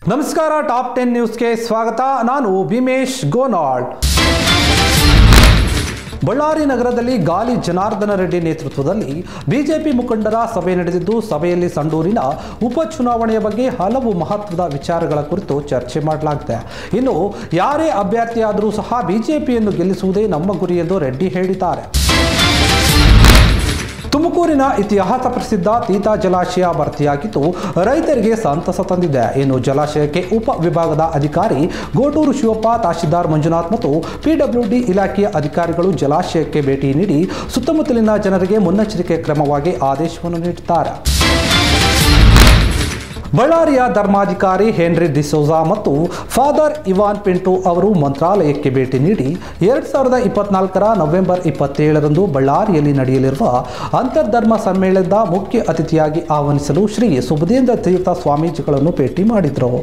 ನಮಸ್ಕಾರ top ten ನ್ಯೂಸ್ಗೆ ಸ್ವಾಗತ ನಾನು ಭೀಮೇಶ್ ಗೋನಾಳ್ ಬಳ್ಳಾರಿ ನಗರದಲ್ಲಿ ಗಾಲಿ ಜನಾರ್ದನ ರೆಡ್ಡಿ ನೇತೃತ್ವದಲ್ಲಿ ಬಿಜೆಪಿ ಮುಖಂಡರ ಸಭೆ ನಡೆದಿದ್ದು ಸಭೆಯಲ್ಲಿ ಸಂಡೂರಿನ ಉಪಚುನಾವಣೆಯ ಬಗ್ಗೆ ಹಲವು ಮಹತ್ವದ ವಿಚಾರಗಳ ಕುರಿತು ಚರ್ಚೆ ಮಾಡಲಾಗಿದೆ ಇನ್ನು ಯಾರೇ ಅಭ್ಯರ್ಥಿಯಾದರೂ ಸಹ ಬಿಜೆಪಿಯನ್ನು ಗೆಲ್ಲಿಸುವುದೇ ನಮ್ಮ ಗುರಿ ಎಂದು ರೆಡ್ಡಿ ಹೇಳಿದ್ದಾರೆ ತುಮಕೂರಿನ ಇತಿಹಾಸ ಪ್ರಸಿದ್ಧ ತೀತಾ ಜಲಾಶಯ ಭರ್ತಿಯಾಗಿದ್ದು ರೈತರಿಗೆ ಸಂತಸ ತಂದಿದೆ ಇನ್ನು ಜಲಾಶಯಕ್ಕೆ ಉಪ ವಿಭಾಗದ ಅಧಿಕಾರಿ ಗೋಟೂರು ಶಿವಪ್ಪ ತಹಶೀಲ್ದಾರ್ ಮಂಜುನಾಥ್ ಮತ್ತು ಪಿಡಬ್ಲ್ಯೂಡಿ ಇಲಾಖೆಯ ಅಧಿಕಾರಿಗಳು ಜಲಾಶಯಕ್ಕೆ ಭೇಟಿ ನೀಡಿ ಸುತ್ತಮುತ್ತಲಿನ ಜನರಿಗೆ ಮುನ್ನೆಚ್ಚರಿಕೆ ಕ್ರಮವಾಗಿ ಆದೇಶವನ್ನು ನೀಡಿದ್ದಾರೆ ಬಳ್ಳಾರಿಯ ಧರ್ಮಾಧಿಕಾರಿ ಹೆನ್ರಿ ಡಿಸೋಜಾ ಮತ್ತು ಫಾದರ್ ಇವಾನ್ ಪಿಂಟು ಅವರು ಮಂತ್ರಾಲಯಕ್ಕೆ ಭೇಟಿ ನೀಡಿ ಎರಡ್ ಸಾವಿರದ ಇಪ್ಪತ್ನಾಲ್ಕರ ನವೆಂಬರ್ ಇಪ್ಪತ್ತೇಳರಂದು ಬಳ್ಳಾರಿಯಲ್ಲಿ ನಡೆಯಲಿರುವ ಅಂತರ್ಧರ್ಮ ಸಮ್ಮೇಳನದ ಮುಖ್ಯ ಅತಿಥಿಯಾಗಿ ಆಹ್ವಾನಿಸಲು ಶ್ರೀ ಸುಬುಧೇಂದ್ರ ತೀರ್ಥ ಸ್ವಾಮೀಜಿಗಳನ್ನು ಭೇಟಿ ಮಾಡಿದರು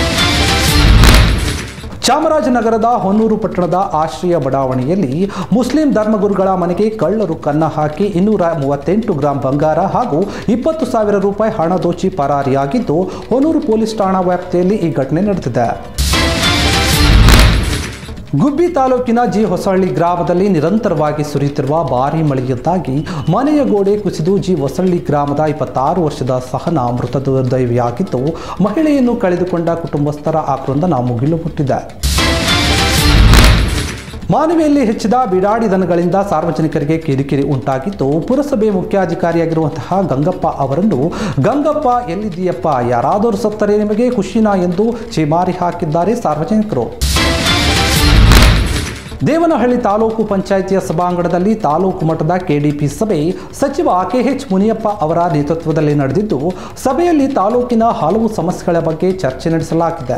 ಚಾಮರಾಜನಗರದ ಹೊನ್ನೂರು ಪಟ್ಟಣದ ಆಶ್ರಯ ಬಡಾವಣೆಯಲ್ಲಿ ಮುಸ್ಲಿಂ ಧರ್ಮಗುರುಗಳ ಮನೆಗೆ ಕಳ್ಳರು ಕನ್ನ ಹಾಕಿ ಇನ್ನೂರ ಮೂವತ್ತೆಂಟು ಗ್ರಾಂ ಬಂಗಾರ ಹಾಗೂ ಇಪ್ಪತ್ತು ಸಾವಿರ ರೂಪಾಯಿ ಹಣ ದೋಚಿ ಪರಾರಿಯಾಗಿದ್ದು ಹೊನ್ನೂರು ಪೊಲೀಸ್ ಠಾಣಾ ವ್ಯಾಪ್ತಿಯಲ್ಲಿ ಈ ಘಟನೆ ನಡೆದಿದೆ ಗುಬ್ಬಿ ತಾಲೂಕಿನ ಜಿ ಹೊಸಳ್ಳಿ ಗ್ರಾಮದಲ್ಲಿ ನಿರಂತರವಾಗಿ ಸುರಿಯುತ್ತಿರುವ ಭಾರೀ ಮಳೆಯಿಂದಾಗಿ ಮನೆಯ ಗೋಡೆ ಕುಸಿದು ಜಿ ಹೊಸಳ್ಳಿ ಗ್ರಾಮದ ಇಪ್ಪತ್ತಾರು ವರ್ಷದ ಸಹನ ಮೃತ ದುರ್ದೈವಿಯಾಗಿದ್ದು ಮಹಿಳೆಯನ್ನು ಕಳೆದುಕೊಂಡ ಕುಟುಂಬಸ್ಥರ ಆಕ್ರಂದನ ಮುಗಿಲು ಮುಟ್ಟಿದೆ ಮಾನವಿಯಲ್ಲಿ ಹೆಚ್ಚಿದ ಬಿಡಾಡಿ ದನಗಳಿಂದ ಸಾರ್ವಜನಿಕರಿಗೆ ಕಿರಿಕಿರಿ ಉಂಟಾಗಿದ್ದು ಪುರಸಭೆ ಮುಖ್ಯಾಧಿಕಾರಿಯಾಗಿರುವಂತಹ ಗಂಗಪ್ಪ ಅವರನ್ನು ಗಂಗಪ್ಪ ಎಲ್ಲಿದ್ದೀಯಪ್ಪ ಯಾರಾದರೂ ಸತ್ತರೆ ನಿಮಗೆ ಖುಷಿನಾ ಎಂದು ಚಿಮಾರಿ ಹಾಕಿದ್ದಾರೆ ಸಾರ್ವಜನಿಕರು ದೇವನಹಳ್ಳಿ ತಾಲೂಕು ಪಂಚಾಯಿತಿಯ ಸಭಾಂಗಣದಲ್ಲಿ ತಾಲೂಕು ಮಟ್ಟದ ಕೆಡಿಪಿ ಸಭೆ ಸಚಿವ ಕೆಎಚ್ ಮುನಿಯಪ್ಪ ಅವರ ನೇತೃತ್ವದಲ್ಲಿ ನಡೆದಿದ್ದು ಸಭೆಯಲ್ಲಿ ತಾಲೂಕಿನ ಹಲವು ಸಮಸ್ಯೆಗಳ ಬಗ್ಗೆ ಚರ್ಚೆ ನಡೆಸಲಾಗಿದೆ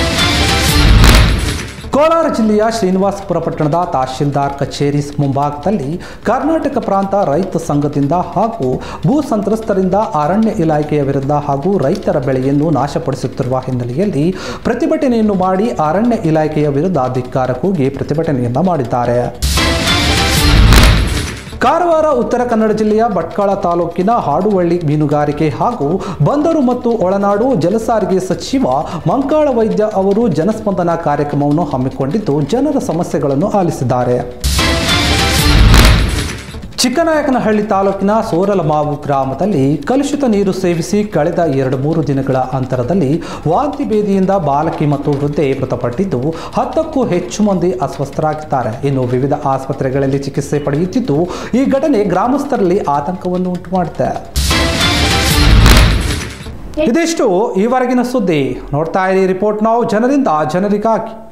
ಕೋಲಾರ ಜಿಲ್ಲೆಯ ಶ್ರೀನಿವಾಸಪುರ ಪಟ್ಟಣದ ತಹಶೀಲ್ದಾರ್ ಕಚೇರಿ ಮುಂಭಾಗದಲ್ಲಿ ಕರ್ನಾಟಕ ಪ್ರಾಂತ ರೈತ ಸಂಘದಿಂದ ಹಾಗೂ ಭೂ ಸಂತ್ರಸ್ತರಿಂದ ಅರಣ್ಯ ಇಲಾಖೆಯ ವಿರುದ್ಧ ಹಾಗೂ ರೈತರ ಬೆಳೆಯನ್ನು ನಾಶಪಡಿಸುತ್ತಿರುವ ಹಿನ್ನೆಲೆಯಲ್ಲಿ ಪ್ರತಿಭಟನೆಯನ್ನು ಮಾಡಿ ಅರಣ್ಯ ಇಲಾಖೆಯ ವಿರುದ್ಧ ಧಿಕ್ಕಾರ ಕೂಗಿ ಪ್ರತಿಭಟನೆಯನ್ನ ಮಾಡಿದ್ದಾರೆ ಕಾರವಾರ ಉತ್ತರ ಕನ್ನಡ ಜಿಲ್ಲೆಯ ಭಟ್ಕಳ ತಾಲೂಕಿನ ಹಾಡುವಳ್ಳಿ ಮೀನುಗಾರಿಕೆ ಹಾಗೂ ಬಂದರು ಮತ್ತು ಒಳನಾಡು ಜಲಸಾರಿಗೆ ಸಚಿವ ಮಂಕಾಳ ವೈದ್ಯ ಅವರು ಜನಸ್ಪಂದನ ಕಾರ್ಯಕ್ರಮವನ್ನು ಹಮ್ಮಿಕೊಂಡಿದ್ದು ಜನರ ಸಮಸ್ಯೆಗಳನ್ನು ಆಲಿಸಿದ್ದಾರೆ ಚಿಕ್ಕನಾಯಕನಹಳ್ಳಿ ತಾಲೂಕಿನ ಸೋರಲಮಾವು ಗ್ರಾಮದಲ್ಲಿ ಕಲುಷಿತ ನೀರು ಸೇವಿಸಿ ಕಳೆದ ಎರಡು ಮೂರು ದಿನಗಳ ಅಂತರದಲ್ಲಿ ವಾಂತಿ ಭೇದಿಯಿಂದ ಬಾಲಕಿ ಮತ್ತು ವೃದ್ಧೆ ಮೃತಪಟ್ಟಿದ್ದು ಹತ್ತಕ್ಕೂ ಹೆಚ್ಚು ಮಂದಿ ಅಸ್ವಸ್ಥರಾಗಿದ್ದಾರೆ ಇನ್ನು ವಿವಿಧ ಆಸ್ಪತ್ರೆಗಳಲ್ಲಿ ಚಿಕಿತ್ಸೆ ಪಡೆಯುತ್ತಿದ್ದು ಈ ಘಟನೆ ಗ್ರಾಮಸ್ಥರಲ್ಲಿ ಆತಂಕವನ್ನು ಉಂಟು ಮಾಡಿದೆ ಇದಿಷ್ಟು ಈವರೆಗಿನ ಸುದ್ದಿ ನೋಡ್ತಾ ಇರಿ ರಿಪೋರ್ಟ್ ನಾವು ಜನರಿಂದ ಜನರಿಗಾಗಿ